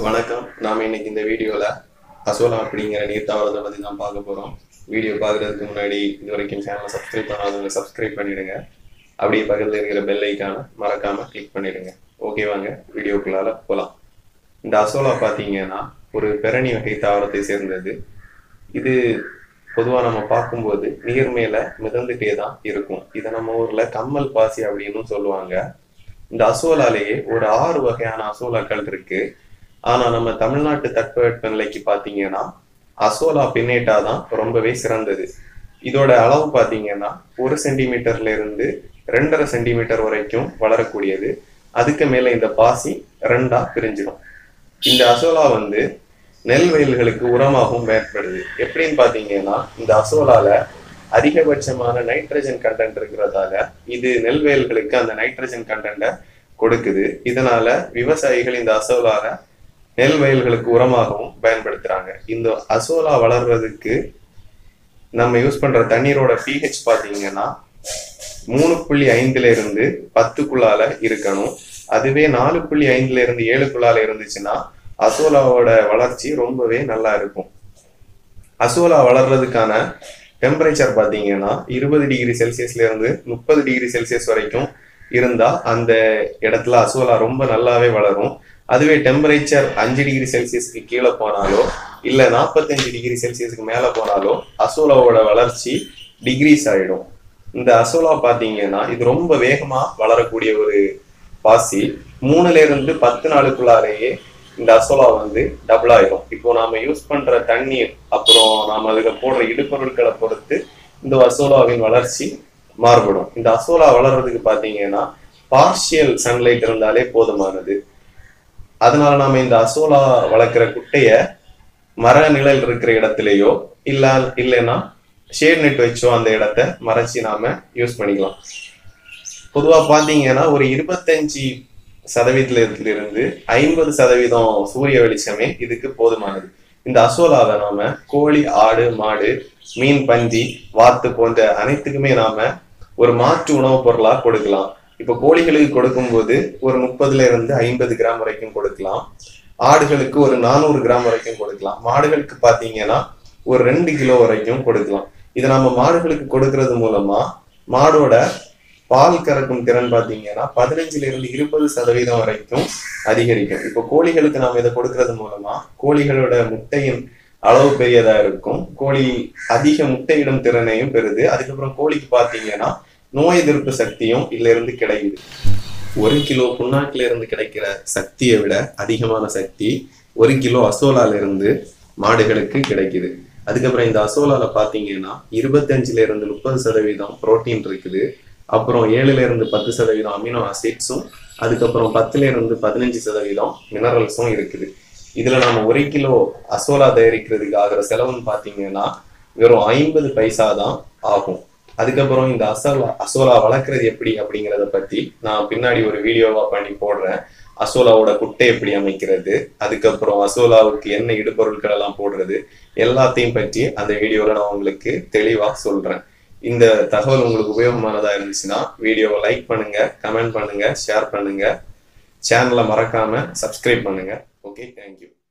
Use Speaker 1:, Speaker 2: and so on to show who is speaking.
Speaker 1: வணக்கம் நாம இன்னைக்கு இந்த வீடியோல அசோலா அப்படிங்கிற நீர் தாவரத்தை பத்தி தான் பார்க்க போறோம் வீடியோ பார்க்கறதுக்கு முன்னாடி இது வரைக்கும் சேனலை சப்ஸ்கிரைப் பண்ணாதவங்க சப்ஸ்கிரைப் பண்ணிடுங்க அப்படியே பக்கத்துல இருக்கிற பெல் ஐக்கான மறக்காம கிளிக் பண்ணிடுங்க ஓகே வாங்க வீடியோக்குள்ளால போலாம் இந்த அசோலா பார்த்தீங்கன்னா ஒரு பெரணி வகை தாவரத்தை சேர்ந்தது இது பொதுவாக நம்ம பார்க்கும்போது நீர் மேல மிதந்துட்டே தான் இருக்கும் இதை நம்ம ஊர்ல கம்மல் பாசி அப்படின்னு சொல்லுவாங்க இந்த அசோலாலேயே ஒரு ஆறு வகையான அசோலாக்கள் இருக்கு ஆனா நம்ம தமிழ்நாட்டு தட்பவெட்ப நிலைக்கு பாத்தீங்கன்னா அசோலா பின்னேட்டா தான் ரொம்பவே சிறந்தது இதோட அளவு பாத்தீங்கன்னா ஒரு சென்டிமீட்டர்ல இருந்து ரெண்டரை சென்டிமீட்டர் வரைக்கும் வளரக்கூடியது அதுக்கு மேல இந்த பாசி ரெண்டா பிரிஞ்சிடும் இந்த அசோலா வந்து நெல் வயல்களுக்கு உரமாகவும் பயன்படுது எப்படின்னு பாத்தீங்கன்னா இந்த அசோலால அதிகபட்சமான நைட்ரஜன் கண்டென்ட் இருக்கிறதால இது நெல் வயல்களுக்கு அந்த நைட்ரஜன் கண்டென்ட்டை கொடுக்குது இதனால விவசாயிகள் இந்த அசோலால நெல் வயல்களுக்கு உரமாகவும் பயன்படுத்துறாங்க இந்த அசோலா வளர்றதுக்கு நம்ம யூஸ் பண்ற தண்ணீரோட pH பாத்தீங்கன்னா மூணு புள்ளி ஐந்துல இருந்து பத்துக்குள்ளால இருக்கணும் அதுவே நாலு புள்ளி ஐந்துல இருந்து ஏழுக்குள்ளால இருந்துச்சுன்னா அசோலாவோட வளர்ச்சி ரொம்பவே நல்லா இருக்கும் அசோலா வளர்றதுக்கான டெம்பரேச்சர் பார்த்தீங்கன்னா இருபது டிகிரி செல்சியஸ்ல இருந்து முப்பது டிகிரி செல்சியஸ் வரைக்கும் இருந்தா அந்த இடத்துல அசோலா ரொம்ப நல்லாவே வளரும் அதுவே டெம்பரேச்சர் அஞ்சு டிகிரி செல்சியஸ்க்கு கீழே போனாலோ இல்ல நாற்பத்தஞ்சு டிகிரி செல்சியஸ்க்கு மேல போனாலோ அசோலாவோட வளர்ச்சி டிகிரீஸ் ஆயிடும் இந்த அசோலா பாத்தீங்கன்னா இது ரொம்ப வேகமா வளரக்கூடிய ஒரு பாசி மூணுல இருந்து பத்து நாளுக்குள்ளாலேயே இந்த அசோலா வந்து டபுள் ஆயிரும் இப்போ நாம யூஸ் பண்ற தண்ணீர் அப்புறம் நாம அதுல போடுற இடுபொருட்களை பொறுத்து இந்த அசோலாவின் வளர்ச்சி மாறுபடும் இந்த அசோலா வளர்றதுக்கு பாத்தீங்கன்னா பார்ஷியல் சன்லைட் இருந்தாலே போதுமானது அதனால நாம இந்த அசோலா வளர்க்குற குட்டைய மர நிழல் இருக்கிற இடத்துலயோ இல்ல இல்லைன்னா ஷேட் நெட் வச்சோ அந்த இடத்த மறைச்சு நாம யூஸ் பண்ணிக்கலாம் பொதுவா பாத்தீங்கன்னா ஒரு இருபத்தஞ்சு சதவீதத்துல இருந்து ஐம்பது சதவீதம் சூரிய வெளிச்சமே இதுக்கு போதுமானது இந்த அசோலாவை நாம கோழி ஆடு மாடு மீன் பன்றி வாத்து போன்ற அனைத்துக்குமே நாம ஒரு மாற்று உணவுப் பொருளா கொடுக்கலாம் இப்ப கோழிகளுக்கு கொடுக்கும்போது ஒரு முப்பதுல இருந்து ஐம்பது கிராம் வரைக்கும் கொடுக்கலாம் ஆடுகளுக்கு ஒரு நானூறு கிராம் வரைக்கும் கொடுக்கலாம் மாடுகளுக்கு பாத்தீங்கன்னா ஒரு ரெண்டு கிலோ வரைக்கும் கொடுக்கலாம் இதை நம்ம மாடுகளுக்கு கொடுக்கறது மூலமா மாடோட பால் கறக்கும் திறன் பாத்தீங்கன்னா பதினஞ்சுல இருந்து இருபது சதவீதம் வரைக்கும் அதிகரிக்கும் இப்போ கோழிகளுக்கு நாம இதை கொடுக்கறது மூலமா கோழிகளோட முட்டையின் அளவு பெரியதா இருக்கும் கோழி அதிக முட்டையிடும் திறனையும் பெறுது அதுக்கப்புறம் கோழிக்கு பாத்தீங்கன்னா நோய் எதிர்ப்பு சக்தியும் இதுல இருந்து கிடைக்குது ஒரு கிலோ புண்ணாக்குல இருந்து கிடைக்கிற சக்தியை விட அதிகமான சக்தி ஒரு கிலோ அசோலால இருந்து மாடுகளுக்கு கிடைக்குது அதுக்கப்புறம் இந்த அசோலால பாத்தீங்கன்னா இருபத்தஞ்சுல இருந்து முப்பது சதவீதம் புரோட்டீன் இருக்குது அப்புறம் ஏழுல இருந்து பத்து சதவீதம் அமினோ ஆசிட்ஸும் அதுக்கப்புறம் பத்துல இருந்து பதினஞ்சு சதவீதம் மினரல்ஸும் இருக்குது இதுல நம்ம ஒரு கிலோ அசோலா தயாரிக்கிறதுக்கு ஆகிற செலவுன்னு பாத்தீங்கன்னா வெறும் ஐம்பது பைசா தான் ஆகும் அதுக்கப்புறம் இந்த அசோலா அசோலா வளர்க்குறது எப்படி அப்படிங்கிறத பத்தி நான் பின்னாடி ஒரு வீடியோவா பண்ணி போடுறேன் அசோலாவோட குட்டை எப்படி அமைக்கிறது அதுக்கப்புறம் அசோலாவுக்கு என்ன இடுபொருட்கள் எல்லாம் போடுறது எல்லாத்தையும் பற்றி அந்த வீடியோல நான் உங்களுக்கு தெளிவா சொல்றேன் இந்த தகவல் உங்களுக்கு உபயோகமானதா இருந்துச்சுன்னா வீடியோவை லைக் பண்ணுங்க கமெண்ட் பண்ணுங்க ஷேர் பண்ணுங்க சேனலை மறக்காம சப்ஸ்கிரைப் பண்ணுங்க ஓகே தேங்க்யூ